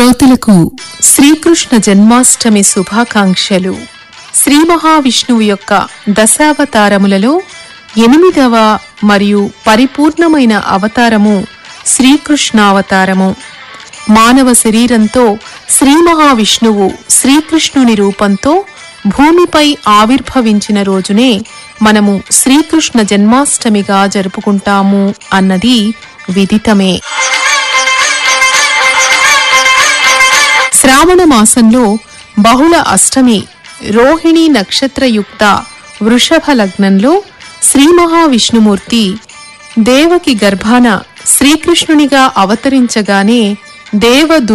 శ్రోతలకు శ్రీకృష్ణ జన్మాష్టమి శుభాకాంక్షలు శ్రీ మహావిష్ణువు యొక్క దశావతారములలో ఎనిమిదవ మరియు పరిపూర్ణమైన అవతారము శ్రీకృష్ణావతారము మానవ శరీరంతో శ్రీ మహావిష్ణువు శ్రీకృష్ణుని రూపంతో భూమిపై ఆవిర్భవించిన రోజునే మనము శ్రీకృష్ణ జన్మాష్టమిగా జరుపుకుంటాము అన్నది విదితమే శ్రావణ మాసంలో బహుళ అష్టమి రోహిణి నక్షత్రయుక్త వృషభ లగ్నంలో శ్రీ మహావిష్ణుమూర్తి దేవకి గర్భాన శ్రీకృష్ణునిగా అవతరించగానే దేవ